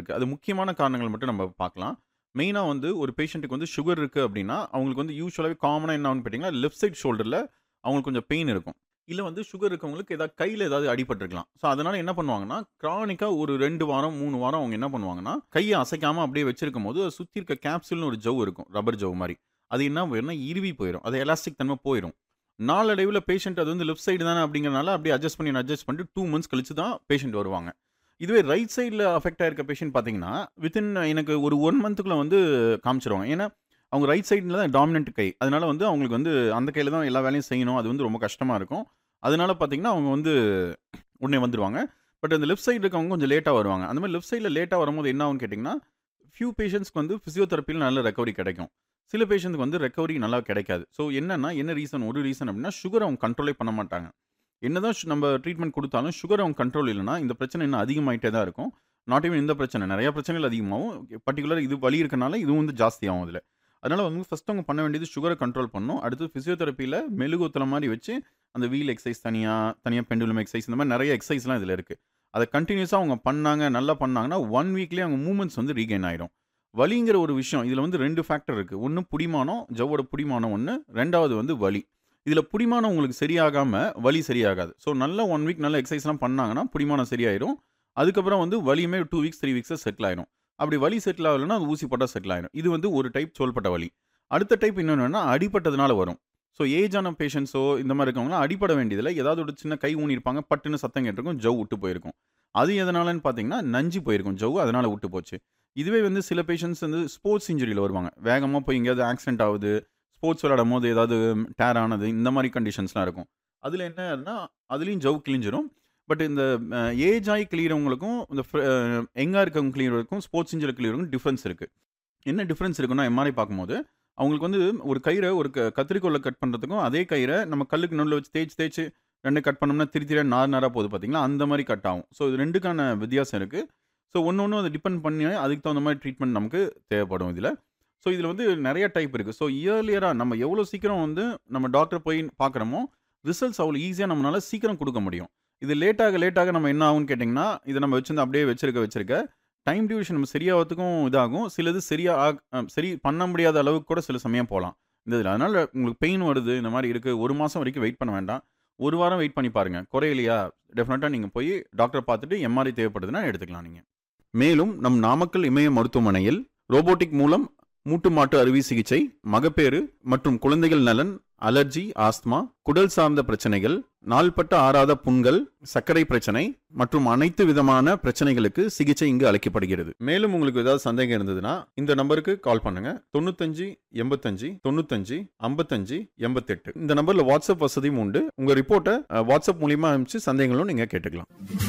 இருக்கு. அது முக்கியமான காரணங்கள் மட்டும் நம்ம பார்க்கலாம். மெயினா வந்து ஒரு பேஷண்ட்டுக்கு வந்து சுகர் இருக்கு அப்டின்னா, அவங்களுக்கு வந்து யூசுவலாவே காமனா என்ன ஆகும்னு பார்த்தீங்கன்னா, லெஃப்ட் சைட் ஷோல்டர்ல அவங்களுக்கு கொஞ்சம் பெயின் இருக்கும். இல்ல வந்து சுகர் இருக்கவங்களுக்கு ஏதாவது கையில ஏதாவது அடிபட்டுருக்கலாம். ஸோ அதனால என்ன பண்ணுவாங்கன்னா, கிரானிக்கா ஒரு 2 வாரம், 3 வாரம் அவங்க என்ன பண்ணுவாங்கன்னா, கைய அசைக்காம அப்படியே வச்சிருக்கும்போது, அத சுத்தி இருக்க கேப்சூல்னு ஒரு ஜவ் இருக்கும். ரப்பர் ஜவ் மாரி. அது என்ன போயிரும்னா, இறுவி போயிரும். அது எலாஸ்டிக் தன்மை போயிரும். நாளடைவுல பேஷண்ட் அது வந்து லெஃப்ட் சைடு தானே அப்படிங்கிறனால அப்படியே அட்ஜஸ்ட் பண்ணி அட்ஜஸ்ட் பண்ணிட்டு 2 மந்த்ஸ் கழிச்சு தான் பேஷண்ட் வருவாங்க. இதுவே ரைட் சைட்ல அஃபெக்ட் ஆயிருக்க பேஷண்ட் பார்த்தீங்கன்னா, வித்தின் எனக்கு ஒரு 1 மந்த்துக்குள்ள வந்து காமிச்சுருவாங்க. ஏன்னா, அவங்க ரைட் சைட்ல தான் டாமினன்ட் கை. அதனால வந்து அவங்களுக்கு வந்து அந்த கையில தான் எல்லா வேலையும் செய்யணும். அது வந்து ரொம்ப கஷ்டமா இருக்கும். அதனால பார்த்தீங்கன்னா, அவங்க வந்து உடனே வந்துருவாங்க. பட் அந்த லெஃப்ட் சைடு இருக்கவங்க கொஞ்சம் லேட்டா வருவாங்க. அந்த மாரி லெஃப்ட் சைட்ல லேட்டா வரும்போது என்ன ஆகும்னு கேட்டீங்கன்னா, ஃபியூ பேஷண்ட்ஸ்க்கு வந்து பிசியோதெரபில நல்ல ரெக்கவரி கிடைக்கும். சில பேஷண்ட்க்கு வந்து ரெக்கவரி நல்லா கிடைக்காது. ஸோ என்னன்னா, என்ன ரீசன் ஒரு ரீசன் அப்டின்னா, சுகர் அவங்க கண்ட்ரோலே பண்ண மாட்டாங்க. என்னதான் ஷ் நம்ம ட்ரீட்மெண்ட் குடுத்தாலும், சுகர் அவங்க கண்ட்ரோல் இல்லன்னா, இந்த பிரச்சனை இன்னும் அதிகமாயிட்டே தான் இருக்கும். நாட் ஈவன் இந்த பிரச்சனை. நெறைய பிரச்சனைகள் அதிகமாகும். பர்ட்டிகுலரா இது வலி இருக்கனால இதுவும் வந்து ஜாஸ்தியாகும் இதுல. அதனால வந்து ஃபர்ஸ்ட் அவங்க பண்ண வேண்டியது சுகர கண்ட்ரோல் பண்ணணும். அடுத்து பிசியோதெரபில மெழுகுவர்த்தல மாரி வச்சு, அந்த வீல் எக்சர்சைஸ் தனியா, தனியா பெண்டுலம் எக்சர்சைஸ் இந்த மாரி நெறைய எக்சர்சைஸ்லாம் இதுல இருக்கு. அத கன்டினியூஸா அவங்க பண்ணாங்க, நல்லா பண்ணாங்கன்னா, 1 வீக்லயே அவங்க மூவ்மெண்ட்ஸ் வந்து ரீகெயின் ஆயிரும். வலிங்கிற ஒரு விஷயம் இதுல வந்து 2 ஃபேக்டர் இருக்கு. ஒண்ணு புடிமானம், ஜவ்வோட புடிமானம் ஒண்ணு. 2வது வந்து வலி. இதுல புடிமானம் உங்களுக்கு சரியாகாம, வலி சரியாகாது. ஸோ நல்லா 1 வீக் நல்லா எக்சர்சைஸ்லாம் பண்ணாங்கன்னா, புடிமானம் சரியாயிரும். அதுக்கப்புறம் வந்து வலியுமே 2 வீக்ஸ், 3 வீக்ஸ்ல செட்டில் ஆயிரும். அப்படி வலி செட்டில் ஆகலன்னா, அது ஊசி போட்டா செட்டில் ஆயிரும். இது வந்து ஒரு டைப் தோள்பட்ட வலி. அடுத்த டைப் இன்னொன்னு என்னன்னா, அடிபட்டதுனால வரும். ஸோ ஏஜ் ஆன பேஷண்ட்ஸோ இந்த மாரி இருக்கவங்கலாம் அடிபட வேண்டியதில்ல. ஏதாவது ஒரு சின்ன கை ஊனியிருப்பாங்க. பட்டுன்னு சத்தம் கேட்டிருக்கும். ஜவ் உட்டு போயிருக்கும். அது எதனாலன்னு பார்த்தீங்கன்னா, நஞ்சு போயிருக்கும் ஜவ். அதனால உட்டு போச்சு. இதுவே வந்து சில பேஷண்ட்ஸ் வந்து ஸ்போர்ட்ஸ் இன்ஜுரில வருவாங்க. வேகமா போய் எங்கேயாவது ஆக்சிடென்ட் ஆவுது. ஸ்போர்ட்ஸ் விளையாடும்போது ஏதாவது டேர் ஆனது. இந்த மாரி கண்டிஷன்ஸ்லாம் இருக்கும். அதுல என்ன ஆகுதுன்னா, அதுலயும் ஜவ் கிழிஞ்சிரும். பட் இந்த அ ஏஜ் ஆயி கிழியறவங்களுக்கும், இந்த ஃப் அ யங்கா இருக்கவங்க கிழியறதுக்கும், ஸ்போர்ட்ஸ் இன்ஜுரில கிழியறதுக்கும் டிஃபரன்ஸ் இருக்கு. என்ன டிஃபரன்ஸ் இருக்குன்னா, எம்ஆர்ஐ பார்க்கும்போது, அவங்களுக்கு வந்து ஒரு கயிற ஒரு க கத்தரிக்கோல்ல கட் பண்றதுக்கும், அதே கயிற நம்ம கல்லுக்கு நடுவுல வச்சு தேய்ச்சு தேய்ச்சு 2 கட் பண்ணோம்னா, திரி திரியா நார் நாரா போகுது பார்த்தீங்களா? அந்த மாரி கட் ஆகும். ஸோ இது 2க்கான வித்தியாசம் இருக்கு. ஸோ ஒண்ணு ஒண்ணும் அத டிபெண்ட் பண்ணி அதுக்கு தகுந்த மாரி ட்ரீட்மெண்ட் நமக்கு தேவைப்படும் இதுல. ஸோ இதுல வந்து நெறைய டைப் இருக்கு. ஸோ இயர்லியரா நம்ம எவ்வளோ சீக்கிரம் வந்து நம்ம டாக்டர் போய் பார்க்குறோமோ, ரிசல்ட்ஸ் அவ்வளோ ஈஸியா நம்மனால சீக்கிரம் குடுக்க முடியும். இது லேட்டாக லேட்டாக நம்ம என்ன ஆகும்னு கேட்டீங்கன்னா, இத நம்ம வச்சிருந்து அப்படியே வச்சிருக்க வச்சிருக்க, டைம் டியூரேஷன் நம்ம சரியாவறதுக்கும் இதாகும். சிலது சரியா ஆக் அ சரி பண்ண முடியாத அளவுக்கு கூட சில சமயம் போலாம். இந்த இதுல. அதனால உங்களுக்கு பெயின் வருது, இந்த மாரி இருக்கு. 1 மாசம் வரைக்கும் வெயிட் பண்ண வேண்டாம். 1 வாரம் வெயிட் பண்ணி பாருங்க. குறையலையா, டெஃபினட்டா நீங்க போய் டாக்டர பார்த்துட்டு எம்ஆர்ஐ தேவைப்படுதுன்னா எடுத்துக்கலாம் நீங்க. மேலும் நம் நாமக்கல் இமய மருத்துவமனையில் ரோபோட்டிக் மூலம் மூட்டு மாற்று அறுவை சிகிச்சை, மகப்பேறு மற்றும் குழந்தைகள் நலன், அலர்ஜி, ஆஸ்துமா, குடல் சார்ந்த பிரச்சனைகள், நாள்பட்ட ஆறாத புண்கள், சர்க்கரை பிரச்சனை மற்றும் அனைத்து விதமான பிரச்சனைகளுக்கு சிகிச்சை இங்கு அளிக்கப்படுகிறது. மேலும் உங்களுக்கு ஏதாவது சந்தேகம் இருந்ததுன்னா, இந்த நம்பருக்கு கால் பண்ணுங்க. 95 85 95 55 88 இந்த நம்பர்ல வாட்ஸ்அப் வசதியும் உண்டு. உங்க ரிப்போர்ட்ட அ வாட்ஸ்அப் மூலியமா அனுப்பிச்சு சந்தேகங்களும் நீங்க கேட்டுக்கலாம்.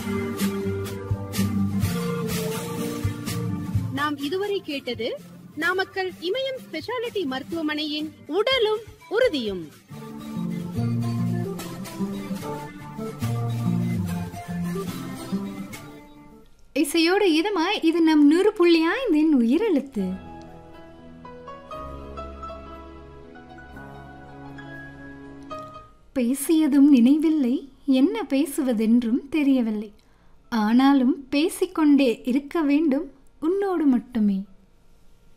நாம் இதுவரை கேட்டது நாமக்கல் இமயம் ஸ்பெஷாலிட்டி மருத்துவமனையின் உடலும் உறுதியும் இசையோடு இதமாய் இது நம் நூறு புள்ளி ஐந்தின் உயிரெழுத்து பேசியதும் நினைவில்லை என்ன பேசுவதென்றும் தெரியவில்லை ஆனாலும் பேசிக்கொண்டே இருக்க வேண்டும் உன்னோடு மட்டுமே